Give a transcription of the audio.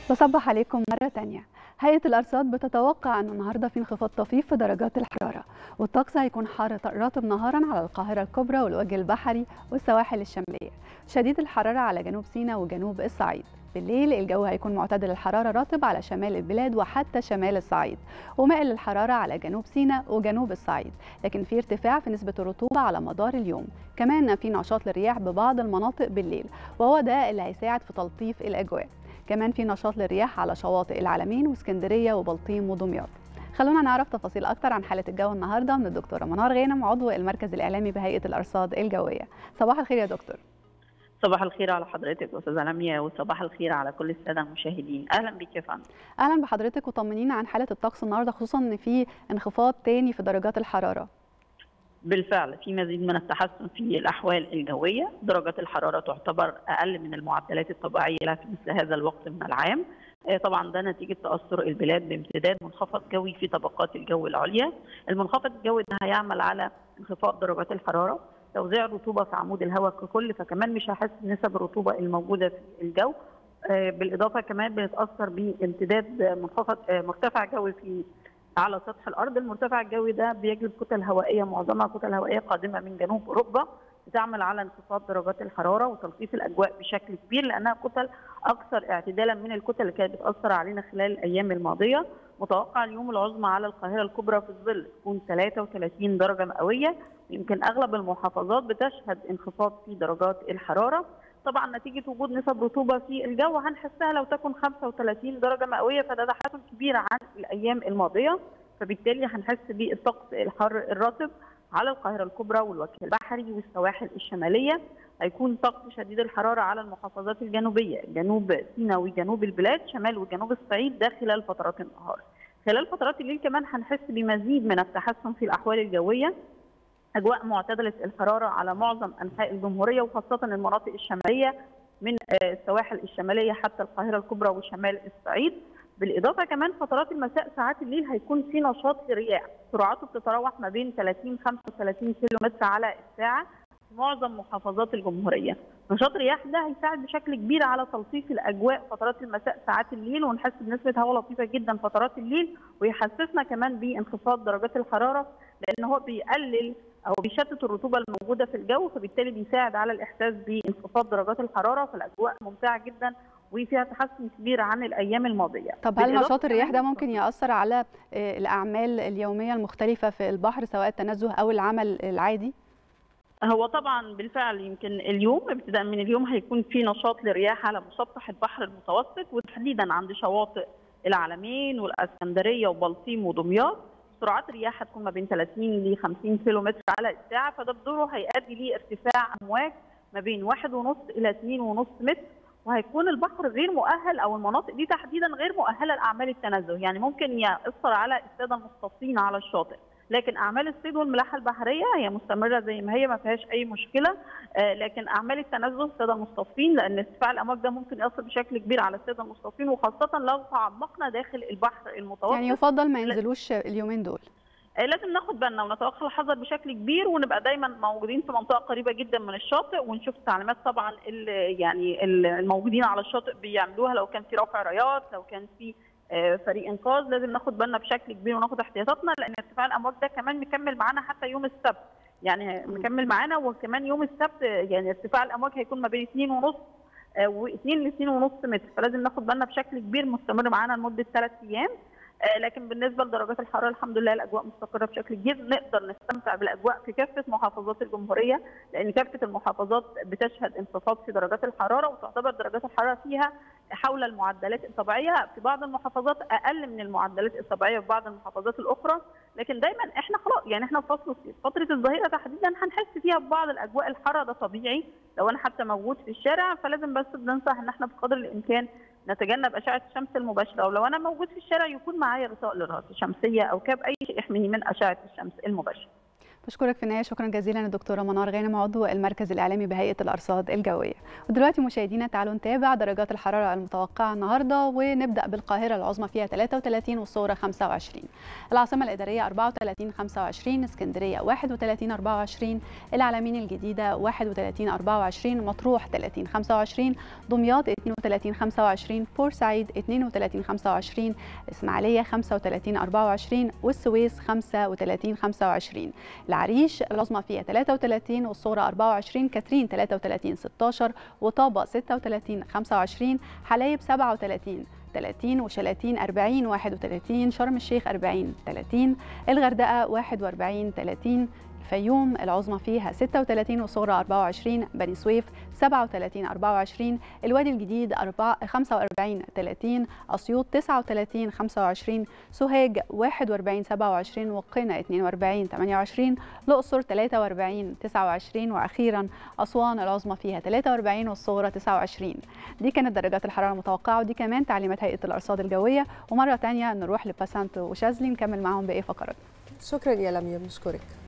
بصبح عليكم مرة تانية هيئة الأرصاد بتتوقع أن النهاردة في انخفاض طفيف في درجات الحرارة والطقس هيكون حار رطب نهارا على القاهرة الكبرى والوجه البحري والسواحل الشمالية شديد الحرارة على جنوب سيناء وجنوب الصعيد بالليل الجو هيكون معتدل الحرارة رطب على شمال البلاد وحتى شمال الصعيد ومائل الحرارة على جنوب سيناء وجنوب الصعيد لكن في ارتفاع في نسبة الرطوبة على مدار اليوم كمان في نشاط للرياح ببعض المناطق بالليل وهو ده اللي هيساعد في تلطيف الأجواء كمان في نشاط للرياح على شواطئ العلمين واسكندريه وبلطيم ودمياط خلونا نعرف تفاصيل اكتر عن حاله الجو النهارده من الدكتوره منار غانم عضو المركز الاعلامي بهيئه الارصاد الجويه صباح الخير يا دكتور صباح الخير على حضرتك استاذه لميا وصباح الخير على كل الساده المشاهدين اهلا بك يا فندم اهلا بحضرتك وطمنينا عن حاله الطقس النهارده خصوصا ان في انخفاض تاني في درجات الحراره بالفعل في مزيد من التحسن في الاحوال الجويه، درجات الحراره تعتبر اقل من المعدلات الطبيعيه لها في مثل هذا الوقت من العام. طبعا ده نتيجه تاثر البلاد بامتداد منخفض جوي في طبقات الجو العليا. المنخفض الجوي ده هيعمل على انخفاض درجات الحراره، توزيع الرطوبه في عمود الهواء ككل فكمان مش هحس بنسب الرطوبه الموجوده في الجو. بالاضافه كمان بنتاثر بامتداد منخفض مرتفع جوي في على سطح الارض المرتفع الجوي ده بيجلب كتل هوائيه معظمها كتل هوائيه قادمه من جنوب اوروبا بتعمل على انخفاض درجات الحراره وتلطيف الاجواء بشكل كبير لانها كتل اكثر اعتدالا من الكتل اللي كانت بتاثر علينا خلال الايام الماضيه متوقع اليوم العظمى على القاهره الكبرى في الظل تكون 33 درجه مئويه يمكن اغلب المحافظات بتشهد انخفاض في درجات الحراره طبعا نتيجه وجود نسب رطوبه في الجو هنحسها لو تكن 35 درجه مئويه فده تحسن كبير عن الايام الماضيه فبالتالي هنحس بالطقس الحر الرطب على القاهره الكبرى والوجه البحري والسواحل الشماليه هيكون طقس شديد الحراره على المحافظات الجنوبيه جنوب سيناء وجنوب البلاد شمال وجنوب الصعيد ده خلال فترات النهار خلال فترات الليل كمان هنحس بمزيد من التحسن في الاحوال الجويه اجواء معتدله الحراره على معظم انحاء الجمهوريه وخاصه المناطق الشماليه من السواحل الشماليه حتى القاهره الكبرى وشمال الصعيد بالاضافه كمان فترات المساء ساعات الليل هيكون في نشاط للرياح سرعته بتتراوح ما بين 30 35 كيلو متر على الساعه في معظم محافظات الجمهوريه نشاط الرياح ده هيساعد بشكل كبير على تلطيف الاجواء فترات المساء ساعات الليل ونحس بنسبه هواء لطيفه جدا فترات الليل ويحسسنا كمان بانخفاض درجات الحراره لان هو بيقلل او بيشتت الرطوبه الموجوده في الجو فبالتالي بيساعد على الاحساس بانخفاض درجات الحراره فالاجواء ممتعه جدا وفيها تحسن كبير عن الايام الماضيه. طب هل نشاط الرياح ده ممكن ياثر على الاعمال اليوميه المختلفه في البحر سواء التنزه او العمل العادي؟ هو طبعا بالفعل يمكن اليوم ابتداء من اليوم هيكون في نشاط للرياح على مسطح البحر المتوسط وتحديدا عند شواطئ العلمين والاسكندريه وبلطيم ودمياط سرعات الرياح هتكون ما بين 30 ل 50 كيلو متر على الساعه فده بدوره هيؤدي لارتفاع امواج ما بين 1.5 الى 2.5 متر وهيكون البحر غير مؤهل او المناطق دي تحديدا غير مؤهله لاعمال التنزه يعني ممكن ياثر على الساده المصطادين على الشاطئ لكن اعمال الصيد والملاحه البحريه هي مستمره زي ما هي ما فيهاش اي مشكله آه لكن اعمال التنزه الساده المصطادين لان ارتفاع الامواج ده ممكن ياثر بشكل كبير على الساده المصطادين وخاصه لو تعمقنا داخل البحر المتوسط يعني يفضل ما ينزلوش اليومين دول لازم ناخد بالنا ونتوخى الحذر بشكل كبير ونبقى دايما موجودين في منطقه قريبه جدا من الشاطئ ونشوف التعليمات طبعا يعني الموجودين على الشاطئ بيعملوها لو كان في رفع رايات لو كان في فريق انقاذ لازم ناخد بالنا بشكل كبير وناخد احتياطاتنا لان ارتفاع الامواج ده كمان مكمل معانا حتى يوم السبت يعني مكمل معانا وكمان يوم السبت يعني ارتفاع الامواج هيكون ما بين 2 ونص و2 ل 2 ونص متر فلازم ناخد بالنا بشكل كبير مستمر معانا لمده ثلاث ايام لكن بالنسبه لدرجات الحراره الحمد لله الاجواء مستقره بشكل كبير نقدر نستمتع بالاجواء في كافه محافظات الجمهوريه لان كافه المحافظات بتشهد انخفاض في درجات الحراره وتعتبر درجات الحراره فيها حول المعدلات الطبيعيه في بعض المحافظات اقل من المعدلات الطبيعيه في بعض المحافظات الاخرى لكن دايما احنا خلاص يعني احنا في فصل الصيف فتره الظهيره تحديدا هنحس فيها ببعض الاجواء الحاره ده طبيعي لو انا حتى موجود في الشارع فلازم بس بننصح ان احنا بقدر الامكان نتجنب اشعه الشمس المباشره ولو انا موجود في الشارع يكون معايا غطاء للراس شمسيه او كاب اي شيء يحميني من اشعه الشمس المباشره بشكرك في النهايه شكرا جزيلا الدكتوره منار غانم عضو المركز الاعلامي بهيئه الارصاد الجويه ودلوقتي مشاهدينا تعالوا نتابع درجات الحراره المتوقعه النهارده ونبدا بالقاهره العظمى فيها 33 والصغرى 25 العاصمه الاداريه 34 25 اسكندريه 31 24 العلمين الجديده 31 24 مطروح 30 25 دمياط 32 25 بورسعيد 32 25 اسماعيليه 35 24 والسويس 35 25 العريش العظمى فيها 33 والصغرى 24 كاترين 33 16 وطابة 36 25 حلايب 37 30 وشلاتين 40 31 شرم الشيخ 40 30 الغردقة 41 30 الفيوم العظمى فيها 36 والصغرى 24 بني سويف 37 24 الوادي الجديد 45 30 اسيوط 39 25 سوهاج 41 27 وقنا 42 28 الاقصر 43 29 واخيرا اسوان العظمى فيها 43 والصغرى 29 دي كانت درجات الحراره المتوقعه ودي كمان تعليمات هيئه الارصاد الجويه ومره ثانيه نروح لباسانت وشاذلي نكمل معاهم باقي فقرات شكرا يا لميا بنشكرك